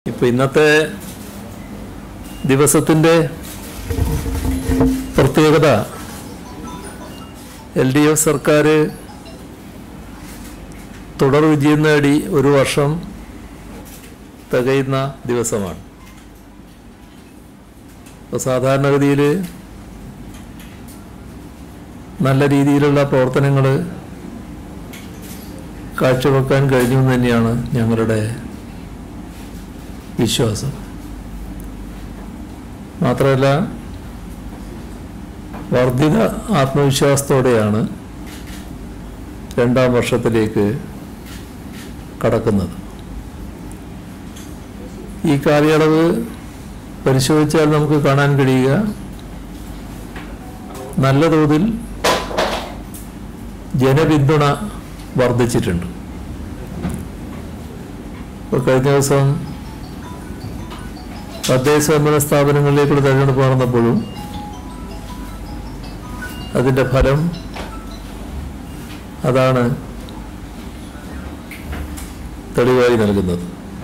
ഇപ്പൊ ഇന്നത്തെ ദിവസത്തിൻ്റെ പ്രത്യേകത എൽ ഡി എഫ് സർക്കാർ തുടർ വിജയം നേടി ഒരു വർഷം തികയുന്ന ദിവസമാണ് ഇപ്പോൾ സാധാരണഗതിയിൽ നല്ല രീതിയിലുള്ള പ്രവർത്തനങ്ങൾ കാഴ്ചവെക്കാൻ കഴിഞ്ഞു എന്ന് തന്നെയാണ് ഞങ്ങളുടെ വിശ്വാസം മാത്രമല്ല വർദ്ധിത ആത്മവിശ്വാസത്തോടെയാണ് രണ്ടാം വർഷത്തിലേക്ക് കടക്കുന്നത് ഈ കാലയളവ് പരിശോധിച്ചാൽ നമുക്ക് കാണാൻ കഴിയുക നല്ല തോതിൽ ജനപിന്തുണ വർദ്ധിച്ചിട്ടുണ്ട് ഇപ്പോൾ കഴിഞ്ഞ ദിവസം തദ്ദേശ സ്വയംഭരണ സ്ഥാപനങ്ങളിലേക്കുള്ള തെരഞ്ഞെടുപ്പ് നടന്നപ്പോഴും അതിൻ്റെ ഫലം അതാണ് തെളിവായി നൽകുന്നത്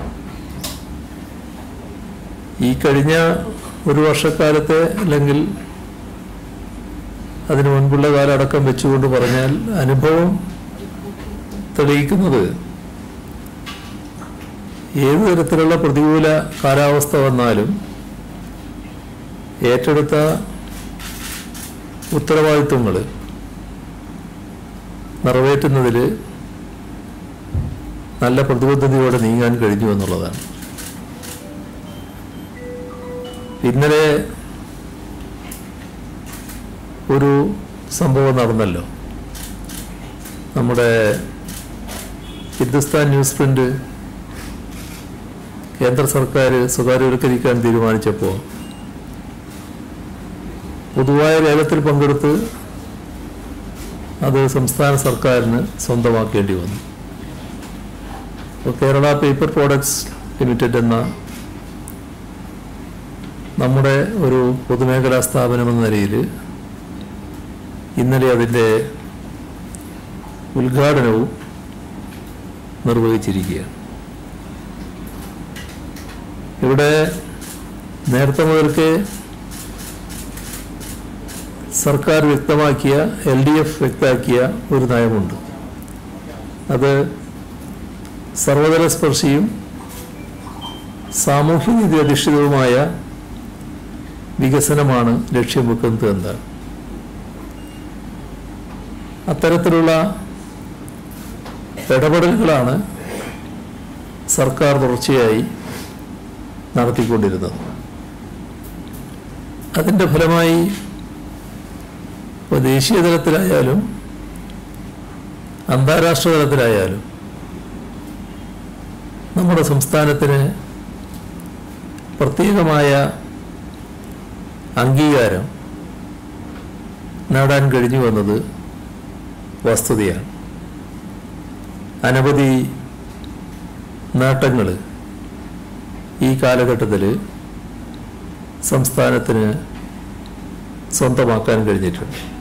ഈ കഴിഞ്ഞ ഒരു വർഷക്കാലത്തെ അല്ലെങ്കിൽ അതിനു മുൻപുള്ള കാലടക്കം വെച്ചുകൊണ്ട് പറഞ്ഞാൽ അനുഭവം തെളിയിക്കുന്നത് ഏത് തരത്തിലുള്ള പ്രതികൂല കാലാവസ്ഥ വന്നാലും ഏറ്റെടുത്ത ഉത്തരവാദിത്വങ്ങൾ നിറവേറ്റുന്നതിൽ നല്ല പ്രതിബദ്ധതയോടെ നീങ്ങാൻ കഴിഞ്ഞു എന്നുള്ളതാണ് ഇന്നലെ ഒരു സംഭവം നടന്നല്ലോ നമ്മുടെ ഹിന്ദുസ്ഥാൻ ന്യൂസ് പ്രിന്റ് കേന്ദ്ര സർക്കാർ സ്വകാര്യവൽക്കരിക്കാൻ തീരുമാനിച്ചപ്പോൾ പൊതുവായ ലേലത്തിൽ പങ്കെടുത്ത് അത് സംസ്ഥാന സർക്കാരിന് സ്വന്തമാക്കേണ്ടി വന്നു അപ്പോൾ കേരള പേപ്പർ പ്രോഡക്ട്സ് ലിമിറ്റഡ് എന്ന നമ്മുടെ ഒരു പൊതുമേഖലാ സ്ഥാപനം എന്ന നിലയിൽ ഇന്നലെ അതിൻ്റെ ഉദ്ഘാടനവും നിർവഹിച്ചിരിക്കുകയാണ് ഇവിടെ നേരത്തെ മുതൽക്ക് സർക്കാർ വ്യക്തമാക്കിയ എൽ ഡി എഫ് വ്യക്തമാക്കിയ ഒരു നയമുണ്ട് അത് സർവതല സ്പർശിയും സാമൂഹ്യനീതി അധിഷ്ഠിതവുമായ വികസനമാണ് ലക്ഷ്യം വെക്കുന്നത് എന്താണ് അത്തരത്തിലുള്ള ഇടപെടലുകളാണ് സർക്കാർ തുടർച്ചയായി നടത്തിക്കൊണ്ടിരുന്നത് അതിൻ്റെ ഫലമായി ഇപ്പോൾ ദേശീയ തലത്തിലായാലും അന്താരാഷ്ട്ര തലത്തിലായാലും നമ്മുടെ സംസ്ഥാനത്തിന് പ്രത്യേകമായ അംഗീകാരം നേടാൻ കഴിഞ്ഞു എന്നത് വസ്തുതയാണ് അനവധി നേട്ടങ്ങൾ ഈ കാലഘട്ടത്തിൽ സംസ്ഥാനത്തിന് സ്വന്തമാക്കാൻ കഴിഞ്ഞിട്ടുണ്ട്